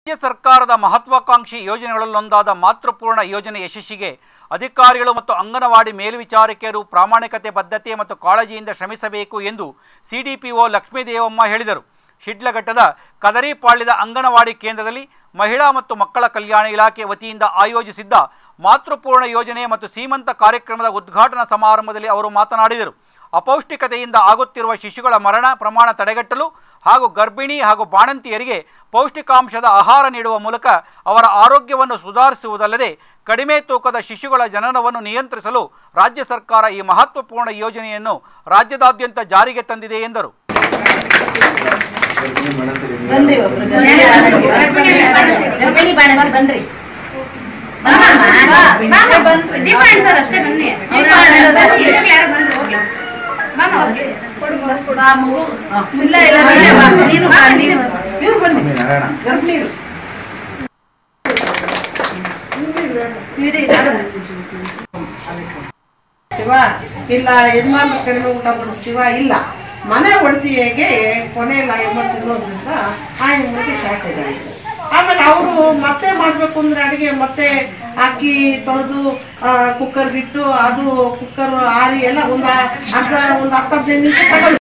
ರಾಜ್ಯ ಸರ್ಕಾರದ ಮಹತ್ವಾಕಾಂಕ್ಷಿ ಯೋಜನೆಗಳಲ್ಲೊಂದಾದ ಮಾತೃಪೂರ್ಣ ಯೋಜನೆ ಯಶಸ್ಸಿಗೆ ಅಧಿಕಾರಿಗಳು ಮತ್ತು ಅಂಗನವಾಡಿ ಮೇಲ್ವಿಚಾರಕಿಯರು ಪ್ರಾಮಾಣಿಕತೆ ಬದ್ಧತೆ ಮತ್ತು ಕಾಳಜಿಯಿಂದ ಶ್ರಮಿಸಬೇಕು ಎಂದು ಸಿಡಿಪಿಒ ಲಕ್ಷ್ಮೀದೇವಮ್ಮ ಹೇಳಿದರು ಶಿಡ್ಲಘಟ್ಟದ ಕದರಿಪಾಳ್ಯದ ಅಂಗನವಾಡಿ ಕೇಂದ್ರದಲ್ಲಿ ಮಹಿಳಾ ಮತ್ತು ಮಕ್ಕಳ ಕಲ್ಯಾಣ ಇಲಾಖೆ ವತಿಯಿಂದ ಆಯೋಜಿಸಿದ್ದ ಮಾತೃಪೂರ್ಣ ಯೋಜನೆ ಮತ್ತು ಸೀಮಂತ ಕಾರ್ಯಕ್ರಮದ ಉದ್ಘಾಟನಾ ಸಮಾರಂಭದಲ್ಲಿ ಅವರು ಮಾತನಾಡಿದರು ಅಪೌಷ್ಟಿಕತೆಯಿಂದ ಆಗುತ್ತಿರುವ ಶಿಶುಗಳ ಮರಣ ಪ್ರಮಾಣ ತಡೆಗಟ್ಟಲು ಹಾಗೂ ಗರ್ಭಿಣಿ ಹಾಗೂ ಬಾಣಂತಿಯರಿಗೆ ಪೌಷ್ಟಿಕಾಂಶದ ಆಹಾರ ನೀಡುವ ಮೂಲಕ ಅವರ ಆರೋಗ್ಯವನ್ನು ಸುಧಾರಿಸುವುದಲ್ಲದೆ ಕಡಿಮೆ ತೂಕದ ಶಿಶುಗಳ ಜನನವನ್ನು ನಿಯಂತ್ರಿಸಲು ರಾಜ್ಯ ಸರ್ಕಾರ ಈ ಮಹತ್ವಪೂರ್ಣ ಯೋಜನೆಯನ್ನು ರಾಜ್ಯದಾದ್ಯಂತ ಜಾರಿಗೆ ತಂದಿದೆ ಎಂದರು ಬನ್ರಿ ಒಬ್ರು ಗರ್ಭಿಣಿ ಬಾಣಂತಿ ಬನ್ರಿ ಡಿಮಾಂಡ್ ಸರ್ ಅಷ್ಟೇ ಬನ್ನಿ ಯಾರು ಬಂದ್ರು ಹೋಗಿ ಮಾಮ ಹೋಗಿ ಬಾ ಮಗು ಇಲ್ಲ ಇಲ್ಲ ನೀನೇ ಬಾ, ನೀನು ಬಾ, ನೀನು ಬಾ. ಇವ್ರು ಬನ್ನಿ ಗರ್ಭಿಣಿರು ಇವ್ರೇ ಇದ್ದಾರೆ. ಶಿವ ಇಲ್ಲ ಹೆಣ್ಮಕ್ಳು ಕಡಿಮೆ ಊಟ ಮಾಡೋ ಶಿವ ಇಲ್ಲ ಮನೆ ಒಡತಿಗೆ ಕೊನೆಯಲ್ಲ ಹೆಣ್ಮಕ್ಳು ತಿನ್ನೋದ್ರಿಂದ ಆ ಹೆಣ್ಮಕ್ಳು ಶಾರ್ಟೇಜ್ ಆಗಿದೆ ಆಮೇಲೆ ಅವರು ಮತ್ತೆ ಮಾಡಬೇಕು ಅಂದ್ರೆ ಅಡುಗೆ ಮತ್ತೆ ಅಕ್ಕಿ ತೊಳೆದು ಕುಕ್ಕರ್ ಬಿಟ್ಟು ಅದು ಕುಕ್ಕರ್ ಆರಿ ಎಲ್ಲ ಒಂದು ಅರ್ಧ ಒಂದು ಹತ್ತು ಹದಿನೈದು ನಿಮಿಷ ತಗೊಳ್ಳಿ